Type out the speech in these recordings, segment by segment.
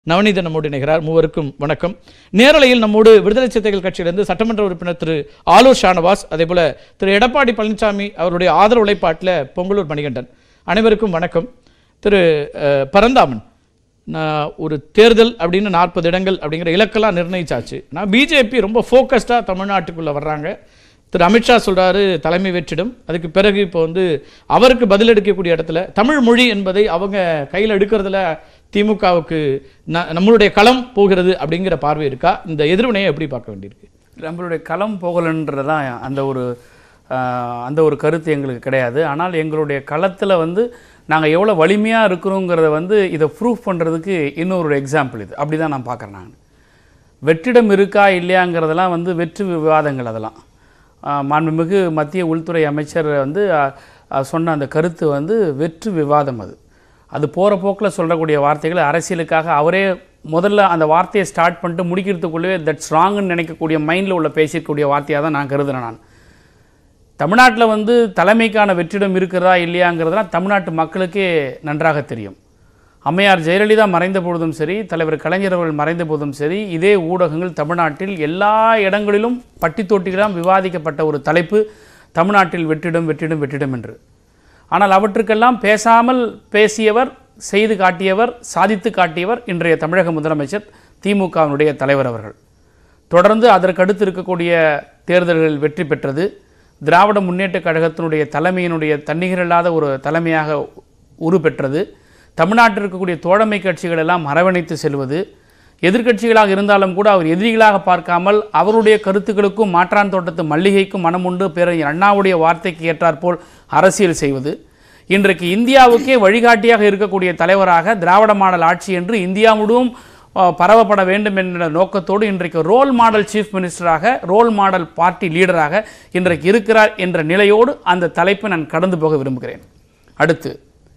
நவநீதன் நம்மோடு இணைகிறார் மூவருக்கும் வணக்கம் நேரலையில் நம்மோடு விடுதலை சிறுத்தைகள் கட்சியிலிருந்து சட்டமன்ற உறுப்பினர் திரு ஆலூர் ஷானவாஸ் அதேபோல திரு எடப்பாடி பழனிசாமி அவருடைய ஆதரவு உழைப்பாட்டில் பொங்கலூர் மணிகண்டன் அனைவருக்கும் வணக்கம் திரு அஹ், பரந்தாமன் நான் ஒரு தேர்தல் அப்படின்னு நாற்பது இடங்கள் அப்படிங்கிற இலக்கெல்லாம் நிர்ணயிச்சாச்சு நான் பிஜேபி ரொம்ப ஃபோக்கஸ்டாக தமிழ்நாட்டுக்குள்ளே வர்றாங்க திரு அமித்ஷா சொல்றாரு தலைமை வெற்றிடம் அதுக்கு பிறகு இப்போ வந்து அவருக்கு பதில் எடுக்கக்கூடிய இடத்துல தமிழ் மொழி என்பதை அவங்க கையில் எடுக்கிறதுல திமுகவுக்கு ந- நம்மளுடைய களம் போகிறது அப்படிங்கிற பார்வை இருக்கா இந்த எதிர்வினையை எப்படி பார்க்க வேண்டியிருக்கு நம்மளுடைய களம் போகலன்றதான் அந்த ஒரு ஆஹ், அந்த ஒரு கருத்து எங்களுக்கு கிடையாது ஆனால் எங்களுடைய களத்தில் வந்து நாங்கள் எவ்வளோ வலிமையாக இருக்கிறோங்கிறத வந்து இதை ப்ரூஃப் பண்ணுறதுக்கு இன்னொரு எக்ஸாம்பிள் இது அப்படி தான் நான் பார்க்குறேன் நான் வெற்றிடம் இருக்கா இல்லையாங்கிறதெல்லாம் வந்து வெற்றி விவாதங்கள் அதெல்லாம் ஆஹ், மாண்புமிகு மத்திய உள்துறை அமைச்சர் வந்து ஆஹ், ஆஹ், சொன்ன அந்த கருத்து வந்து வெற்று விவாதம் அது அது போகிற போக்கில் சொல்லக்கூடிய வார்த்தைகள் அரசியலுக்காக அவரே முதல்ல அந்த வார்த்தையை ஸ்டார்ட் பண்ணிட்டு முடிக்கிறதுக்குள்ளே தட்ஸ் ராங்குன்னு நினைக்கக்கூடிய மைண்டில் உள்ள பேசிக்கக்கூடிய வார்த்தையாக தான் நான் கருதுறேன் நான் தமிழ்நாட்டில் வந்து தலைமைக்கான வெற்றிடம் இருக்கிறதா இல்லையாங்கிறதுலாம் தமிழ்நாட்டு மக்களுக்கே நன்றாக தெரியும் அம்மையார் ஜெயலலிதா மறைந்த பொழுதும் சரி தலைவர் கலைஞர் அவர்கள் மறைந்த போதும் சரி இதே ஊடகங்கள் தமிழ்நாட்டில் எல்லா இடங்களிலும் பட்டி தொட்டிகளாம் விவாதிக்கப்பட்ட ஒரு தலைப்பு தமிழ்நாட்டில் வெற்றிடம் வெற்றிடம் வெற்றிடம் என்று ஆனால் அவற்றுக்கெல்லாம் பேசாமல் பேசியவர் செய்து காட்டியவர் சாதித்து காட்டியவர் இன்றைய தமிழக முதலமைச்சர் திமுகவினுடைய தலைவர் அவர்கள் தொடர்ந்து அதற்கடுத்து இருக்கக்கூடிய தேர்தல்களில் வெற்றி பெற்றது திராவிட முன்னேற்றக் கழகத்தினுடைய தலைமையினுடைய தன்னிகரில்லாத ஒரு தலைமையாக உருப்பெற்றது தமிழ்நாட்டில் இருக்கக்கூடிய தோழமை கட்சிகள் எல்லாம் அரவணைத்து செல்வது எதிர்க்கட்சிகளாக இருந்தாலும் கூட அவர் எதிரிகளாக பார்க்காமல் அவருடைய கருத்துக்களுக்கும் மாற்றான் தோட்டத்து மல்லிகைக்கும் மனமுண்டு பேரறிஞர் அண்ணாவுடைய வார்த்தைக்கு ஏற்றாற்போல் அரசியல் செய்வது இன்றைக்கு இந்தியாவுக்கே வழிகாட்டியாக இருக்கக்கூடிய தலைவராக திராவிட மாடல் ஆட்சி என்று இந்தியா முழுவதும் அஹ், பரவப்பட வேண்டும் என்ற நோக்கத்தோடு இன்றைக்கு ரோல் மாடல் சீஃப் மினிஸ்டராக ரோல் மாடல் பார்ட்டி லீடராக இன்றைக்கு இருக்கிறார் என்ற நிலையோடு அந்த தலைப்பை நான் கடந்து போக விரும்புகிறேன் அடுத்து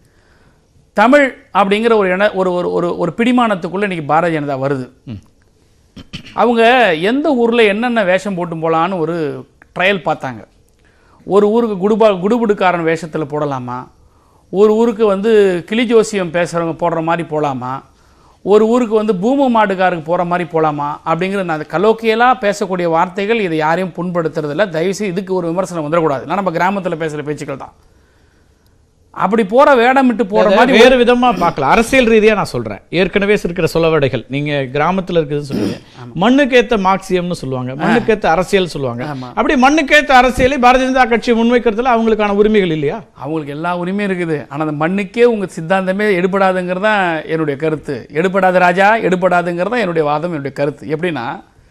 தமிழ் அப்படிங்கிற ஒரு என ஒரு ஒரு ஒரு ஒரு பிடிமானத்துக்குள்ளே இன்றைக்கி பாரதிய ஜனதா வருது அவங்க எந்த ஊரில் என்னென்ன வேஷம் போட்டு போகலான்னு ஒரு ட்ரையல் பார்த்தாங்க ஒரு ஊருக்கு குடுபா குடுகுடுக்காரன் வேஷத்தில் போடலாமா ஒரு ஊருக்கு வந்து கிளி ஜோசியம் பேசுகிறவங்க போடுற மாதிரி போகலாமா ஒரு ஊருக்கு வந்து பூம மாடுகாருக்கு போகிற மாதிரி போகலாமா அப்படிங்கிற நான் கலோக்கியலாக பேசக்கூடிய வார்த்தைகள் இதை யாரையும் புண்படுத்துறதில்ல தயவுசெய்து இதுக்கு ஒரு விமர்சனம் வந்துடக்கூடாது இல்லை நம்ம கிராமத்தில் பேசுகிற பேச்சுக்கள் தான் அப்படி போகிற வேடமிட்டு போகிற அதை மாதிரி வேறு விதமா பார்க்கலாம் அரசியல் ரீதியா நான் சொல்றேன் ஏற்கனவே இருக்கிற சொலவடைகள் நீங்க கிராமத்துல இருக்குது சொல்லுவீங்க மண்ணுக்கேத்த மார்க்சியம்னு சொல்லுவாங்க மண்ணுக்கேத்த அரசியல் சொல்லுவாங்க அப்படி மண்ணுக்கேத்த அரசியலை பாரதிய ஜனதா கட்சி முன்வைக்கிறதுல அவங்களுக்கான உரிமைகள் இல்லையா அவங்களுக்கு எல்லா உரிமையும் இருக்குது ஆனால் அந்த மண்ணுக்கே உங்கள் சித்தாந்தமே எடுபடாதுங்கிறது தான் என்னுடைய கருத்து எடுபடாது ராஜா எடுபடாதுங்கிறது தான் என்னுடைய வாதம் என்னுடைய கருத்து எப்படின்னா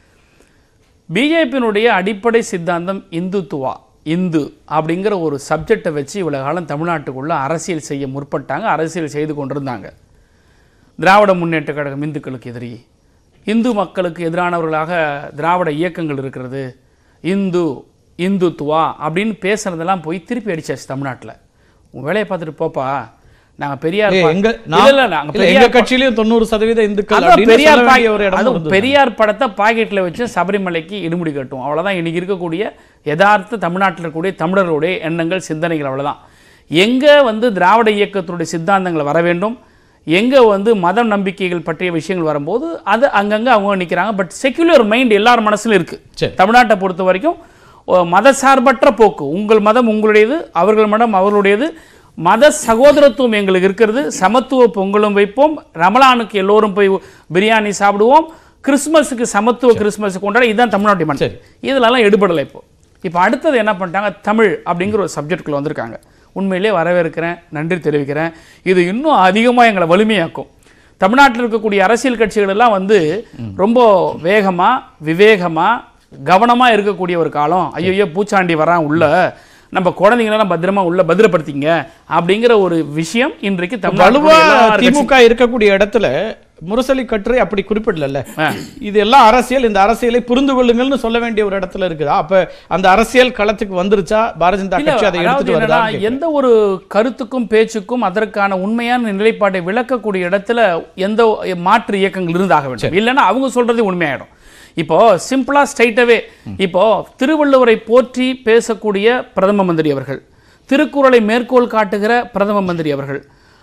பிஜேபியினுடைய அடிப்படை சித்தாந்தம் இந்துத்துவா இந்து அப்படிங்கிற ஒரு சப்ஜெக்டை வச்சு இவ்வளவு காலம் தமிழ்நாட்டுக்குள்ள அரசியல் செய்ய முற்பட்டாங்க அரசியல் செய்து கொண்டிருந்தாங்க திராவிட முன்னேற்ற கழகம் இந்துக்களுக்கு எதிரி இந்து மக்களுக்கு எதிரானவர்களாக திராவிட இயக்கங்கள் இருக்கிறது இந்து இந்துத்துவா அப்படின்னு பேசுனதெல்லாம் போய் திருப்பி அடிச்சாச்சு தமிழ்நாட்டில் உன் வேலையை பார்த்துட்டு போப்பா நாங்கள் பெரியார் ஏய், பா- எங்க இல்ல, நான்- இல்ல, நாங்க இல்ல, எங்க பெரியார் பா- கட்சியிலயும் தொண்ணூறு சதவீத இந்துக்கள் அதான் அப்படின்னு பெரியார் சொல்ல பா- வேண்டிய ஒரு இடம் அதுவும் இருந்தது. பெரியார் படத்தை பாக்கெட்ல வச்சு சபரிமலைக்கு இடுமுடி கட்டும் அவ்வளவுதான் இன்னைக்கு இருக்கக்கூடிய யதார்த்த தமிழ்நாட்டில் இருக்கக்கூடிய தமிழர்களுடைய எண்ணங்கள் சிந்தனைகள் அவ்வளவுதான் எங்க வந்து திராவிட இயக்கத்தினுடைய சித்தாந்தங்கள் வர வேண்டும் எங்க வந்து மத நம்பிக்கைகள் பற்றிய விஷயங்கள் வரும்போது அது அங்கங்க அவங்க நிக்கிறாங்க பட் செக்யுலர் மைண்ட் எல்லார் மனசுல இருக்கு சரி. தமிழ்நாட்டை பொறுத்த வரைக்கும் ஓ, மதசார்பற்ற போக்கு உங்கள் மதம் உங்களுடையது அவர்கள் மதம் அவர்களுடையது மத சகோதரத்துவம் எங்களுக்கு இருக்கிறது சமத்துவ பொங்கலும் வைப்போம் ரமலானுக்கு எல்லோரும் போய் பிரியாணி சாப்பிடுவோம் கிறிஸ்மஸுக்கு சமத்துவ கிறிஸ்மஸ் கொண்டாட இதுதான் தமிழ்நாட்டு மண் சரி. இதுலலாம் எடுபடலை இப்போ இப்போ அடுத்தது என்ன பண்ணிட்டாங்க தமிழ் அப்படிங்கிற ஒரு சப்ஜெக்டுக்குள்ள வந்திருக்காங்க உண்மையிலே வரவேற்கிறேன் நன்றி தெரிவிக்கிறேன் இது இன்னும் அதிகமாக எங்களை வலிமையாக்கும் தமிழ்நாட்டில் இருக்கக்கூடிய அரசியல் கட்சிகள் எல்லாம் வந்து ரொம்ப வேகமா விவேகமா கவனமா இருக்கக்கூடிய ஒரு காலம் ஐயோ பூச்சாண்டி வரான் உள்ள நம்ம குழந்தைங்களெல்லாம் பத்திரமா உள்ள பத்திரப்படுத்திங்க அப்படிங்கிற ஒரு விஷயம் இன்றைக்கு வலுவா தமிழ்நாடு திமுக இருக்கக்கூடிய இடத்துல முரசொலி கட்டுரை அப்படி குறிப்பிடல இது எல்லாம் அரசியல் இந்த அரசியலை புரிந்து கொள்ளுங்கள்னு சொல்ல வேண்டிய ஒரு இடத்துல இருக்குதா அப்ப அந்த அரசியல் களத்துக்கு வந்துருச்சா பாரதிய ஜனதா இல்ல, கட்சி அதை அதாவது எடுத்துட்டு வருதா என்னன்னா, எந்த ஒரு கருத்துக்கும் பேச்சுக்கும் அதற்கான உண்மையான நிலைப்பாட்டை விளக்கக்கூடிய இடத்துல எந்த மாற்று இயக்கங்கள் இருந்தாக வேண்டும் இல்லைன்னா அவங்க சொல்றது உண்மையாயிடும் இப்போ சிம்பிளா ஸ்ட்ரைட்டாவே இப்போ திருவள்ளுவரை போற்றி பேசக்கூடிய பிரதம மந்திரி அவர்கள் திருக்குறளை மேற்கோள் காட்டுகிற பிரதம மந்திரி அவர்கள்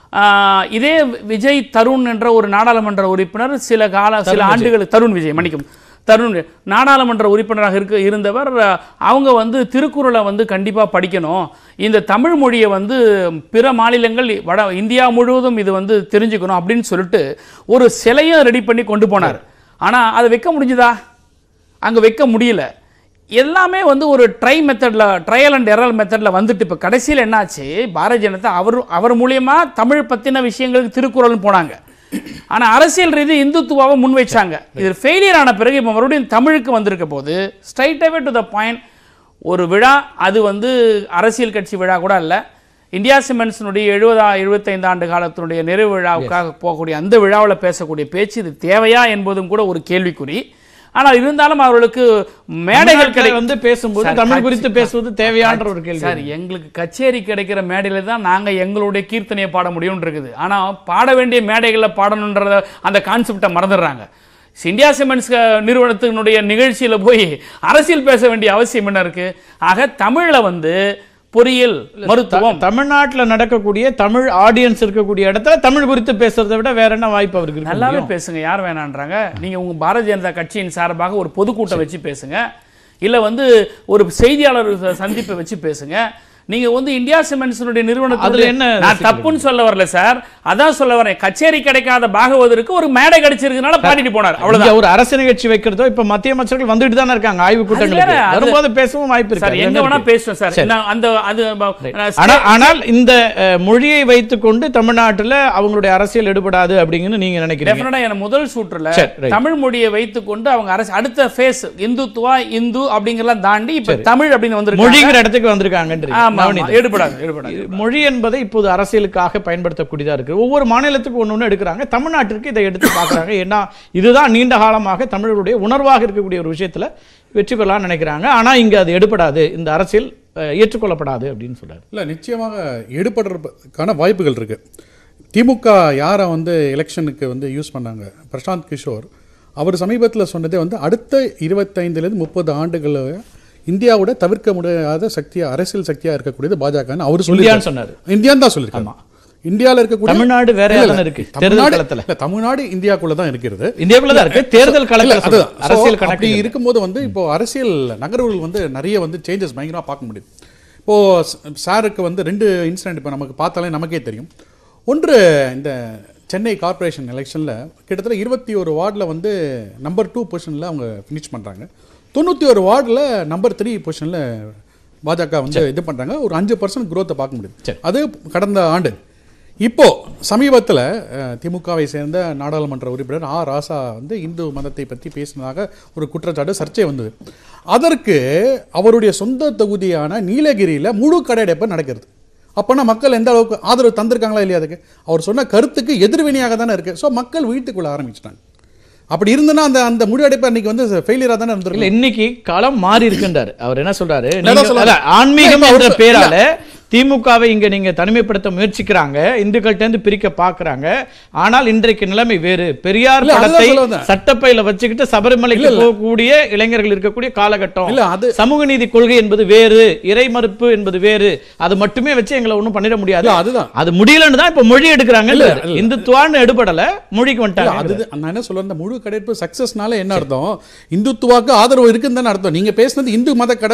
ஆஹ், இதே விஜய் தருண் என்ற ஒரு நாடாளுமன்ற உறுப்பினர் சில கால சில ஆண்டுகள் தருண் விஜய் மன்னிக்கும் தருண் விஜய். நாடாளுமன்ற உறுப்பினராக இருக்க இருந்தவர் அஹ், அவங்க வந்து திருக்குறளை வந்து கண்டிப்பாக படிக்கணும் இந்த தமிழ் மொழியை வந்து பிற மாநிலங்கள் வட இந்தியா முழுவதும் இது வந்து தெரிஞ்சுக்கணும் அப்படின்னு சொல்லிட்டு ஒரு சிலையும் ரெடி பண்ணி கொண்டு போனார் ஆனால் அதை வைக்க முடிஞ்சுதா அங்கே வைக்க முடியல எல்லாமே வந்து ஒரு ட்ரை மெத்தடில் ட்ரையல் அண்ட் எரல் மெத்தடில் வந்துட்டு இப்போ கடைசியில் என்னாச்சு பாரதிய ஜனதா அவர் அவர் மூலியமா தமிழ் பற்றின விஷயங்களுக்கு திருக்குறள்னு போனாங்க ஆனால் அரசியல் ரீதி இந்துத்துவாவை முன் வச்சாங்க இது ஃபெயிலியர் ஆன பிறகு இப்போ மறுபடியும் தமிழுக்கு வந்திருக்க போது ஸ்ட்ரைட்டாகவே டு த பாயிண்ட் ஒரு விழா அது வந்து அரசியல் கட்சி விழா கூட அல்ல இந்தியா சிமெண்ட்ஸினுடைய எழுபதா எழுபத்தைந்து ஆண்டு காலத்தினுடைய நிறைவு விழாவுக்காக போகக்கூடிய அந்த விழாவில் பேசக்கூடிய பேச்சு இது தேவையா என்பதும் கூட ஒரு கேள்விக்குறி ஆனால் இருந்தாலும் அவர்களுக்கு மேடைகள் தமிழ்நாட்டுல கிடை வந்து பேசும்போது சார், தமிழ் கட்சி- குறித்து பேசுவது தேவையான ஒரு கேள்வி சார் எங்களுக்கு கச்சேரி கிடைக்கிற மேடையில தான் நாங்க எங்களுடைய கீர்த்தனையை பாட முடியும்னு இருக்குது ஆனா பாட வேண்டிய மேடைகளில் பாடணுன்றத அந்த கான்செப்டை மறந்துடுறாங்க இந்தியா சிமெண்ட்ஸ் நிறுவனத்தினுடைய நிகழ்ச்சியில போய் அரசியல் பேச வேண்டிய அவசியம் என்ன இருக்கு ஆக தமிழ்ல வந்து பொறியியல் மருத்துவம் தமிழ்நாட்டுல நடக்கக்கூடிய தமிழ் ஆடியன்ஸ் இருக்கக்கூடிய இடத்துல தமிழ் குறித்து பேசுறதை விட வேற என்ன வாய்ப்பு அவருக்கு இருக்க நல்லாவே முடியும்? பேசுங்க யார் வேணான்றாங்க நீங்க உங்க பாரதிய ஜனதா கட்சியின் சார்பாக ஒரு பொதுக்கூட்டம் வச்சு பேசுங்க இல்ல வந்து ஒரு செய்தியாளர் ச- சந்திப்பை வச்சு பேசுங்க நீங்க வந்து இந்தியா சிமெண்ட்ஸினுடைய நிறுவனத்துல அதுல என்ன நான் ரசிக்கிறீங்க? தப்புன்னு சொல்ல வரல சார் அதான் சொல்ல வரேன் கச்சேரி கிடைக்காத பாகவதற்கு ஒரு மேடை கிடைச்சிருக்கனால பாடிட்டு போனார் அவ்வளவுதான் இங்க ஒரு அரசு நிகழ்ச்சி வைக்கிறதோ இப்ப மத்திய அமைச்சர்கள் வந்துட்டு தானே இருக்காங்க ஆய்வு கூட்டங்களுக்கு வேற, அது- வரும்போது பேசவும் வாய்ப்பு சார் இருக்கு எங்க அதுல வேணா என்ன இருக்கு? பேசுவேன் சார் நான் அந்த அது நான் ஆனா ஆனால் இந்த அஹ், மொழியை வைத்துக்கொண்டு தமிழ்நாட்டுல அவங்களுடைய அரசியல் எடுபடாது அப்படிங்கன்னு நீங்க நினைக்கிறீங்க டெஃபினட்டா என் முதல் சூற்றுல சரி, right. தமிழ் மொழியை வைத்துக்கொண்டு அவங்க அரசு அடுத்த ஃபேஸ் இந்துத்துவா இந்து அப்படிங்கறதெல்லாம் தாண்டி இப்ப தமிழ் அப்படின்னு வந்திருக்காங்க மொழிங்கிற இடத்துக்கு வந்திருக்காங்கன்றீங்க ஆமா ஆமா, நவநீதன். எடுபடாது எடுபடாது மொழி என்பதை இப்போது அரசியலுக்காக பயன்படுத்தக்கூடியதா இருக்கு ஒவ்வொரு மாநிலத்துக்கு ஒண்ணு ஒண்ணு எடுக்கிறாங்க தமிழ்நாட்டிற்கு இதை எடுத்து பார்க்கறாங்க ஏன்னா இதுதான் நீண்ட காலமாக தமிழர்களுடைய உணர்வாக இருக்கக்கூடிய ஒரு விஷயத்துல வெற்றி பெறலாம்னு நினைக்கிறாங்க ஆனா இங்க அது எடுபடாது இந்த அரசியல் அஹ், ஏற்றுக்கொள்ளப்படாது அப்படின்னு சொல்றாரு இல்லை நிச்சயமாக எடுபடுறதுக்கான வாய்ப்புகள் இருக்கு திமுக யாரை வந்து எலெக்ஷனுக்கு வந்து யூஸ் பண்ணாங்க பிரசாந்த் கிஷோர் அவர் சமீபத்தில் சொன்னதே வந்து அடுத்த இருபத்தைந்துலேருந்து முப்பது ஆண்டுகள் இந்தியாவோட தவிர்க்க முடியாத சக்தியா அரசியல் சக்தியா இருக்கக்கூடியது பாஜகன்னு அவர் சொல்லி இந்தியான்னு சொன்னாரு இந்தியான்னு தான் சொல்லியிருக்காங்க இந்தியாவில் இருக்கக்கூடிய தமிழ்நாடு வேற இல்ல, இல்ல, தானே இருக்கு தேர்தல் தமிழ்நாடு களத்துல இல்ல, தமிழ்நாடு இந்தியாக்குள்ள தான் இருக்கிறது இந்தியாவுக்குள்ள தான் இருக்கு தேர்தல் இல்ல, களத்துல அதுதான். சொல்றேன். அரசியல் So, அப்படி கணக்கு இருக்கும்போது வந்து இப்போ அரசியல் நகர்வுகள் வந்து நிறைய வந்து சேஞ்சஸ் பயங்கரமா பார்க்க முடியுது இப்போ ஸ்- சாருக்கு வந்து ரெண்டு இன்சிடென்ட் இப்போ நமக்கு பார்த்தாலே நமக்கே தெரியும் ஒன்று இந்த சென்னை கார்ப்பரேஷன் எலெக்ஷனில் கிட்டத்தட்ட இருபத்தி ஒரு வார்டில் வந்து நம்பர் டூ பொசிஷனில் அவங்க ஃபினிஷ் பண்ணுறாங்க தொண்ணூற்றி ஒரு வார்டில் நம்பர் த்ரீ பொசிஷனில் பாஜக வந்து இது பண்ணுறாங்க ஒரு அஞ்சு பர்சன்ட் growth-அ பார்க்க முடியுது சரி. அது கடந்த ஆண்டு இப்போ சமீபத்தில் திமுகவை சேர்ந்த நாடாளுமன்ற உறுப்பினர் ஆ ராசா வந்து இந்து மதத்தை பற்றி பேசினதாக ஒரு குற்றச்சாட்டு சர்ச்சை வந்தது அதற்கு அவருடைய சொந்த தொகுதியான நீலகிரியில் முழு கடையடைப்பு நடக்கிறது அப்போனா மக்கள் எந்த அளவுக்கு ஆதரவு தந்திருக்காங்களா இல்லையா அதுக்கு அவர் சொன்ன கருத்துக்கு எதிர்வினையாக தானே இருக்கு ஸோ மக்கள் வீட்டுக்குள்ள ஆரம்பிச்சிட்டாங்க அப்படி இருந்தனா அந்த அந்த முடிவெடுப்பு அன்னைக்கு வந்து ஃபெயிலியராக தானே இல்ல இருந்திருக்கு இன்னைக்கு களம் மாறி இருக்குன்றாரு அவர் என்ன சொல்றாரு என்ன நீங்க- சொல்றாரு? அதான், ஆன்மீகம் இல்ல, இப்ப என்ற அவர் பேரால திமுகவை இங்க நீங்க தனிமைப்படுத்த முயற்சிக்கிறாங்க இந்துக்கள்ட்ட இருந்து பிரிக்க பாக்குறாங்க ஆனால் இன்றைக்கு நிலைமை வேறு பெரியார் இல்ல, அதுதான் படத்தை சொல்ல வந்தேன். சட்டப்பையில வச்சுக்கிட்டு சபரிமலைக்கு இல்ல, இல்ல. போகக்கூடிய இளைஞர்கள் இருக்கக்கூடிய காலகட்டம் இல்ல, அது- சமூக நீதி கொள்கை என்பது வேறு இறை மறுப்பு என்பது வேறு அது மட்டுமே வச்சு எங்களை ஒண்ணும் பண்ணிட முடியாது இல்ல, அதுதான். அது முடியலன்னு தான் இப்ப மொழி எடுக்கிறாங்க இல்ல, இல்ல. இந்துத்துவான்னு எடுபடல மொழிக்கு இல்ல, வந்துட்டாங்க அது நான் என்ன சொல்றேன் இந்த முழு கடைப்பு சக்சஸ்னால என்ன அர்த்தம் இந்துத்துவாக்கு ஆதரவு இருக்குன்னு தானே அர்த்தம் நீங்க பேசுனது இந்து மத கடை